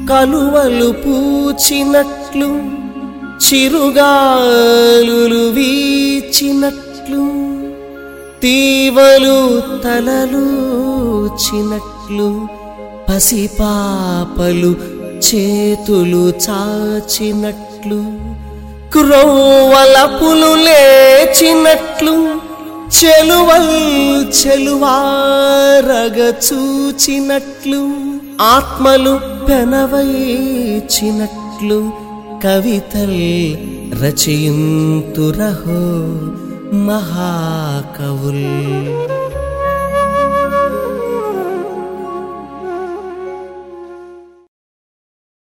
కలువలు పూచినట్లు చిరుగాలులు వీచినట్లు తీవలు తలలూచినట్లు పసిపాపలు చేతులు చాచినట్లు క్రోవలపులు లేచినట్లు చెలువల్ చెలువారగ చూచినట్లు ఆత్మలు పెనవైచినట్లు కవితల్ రచయింతురహో మహాకవుల్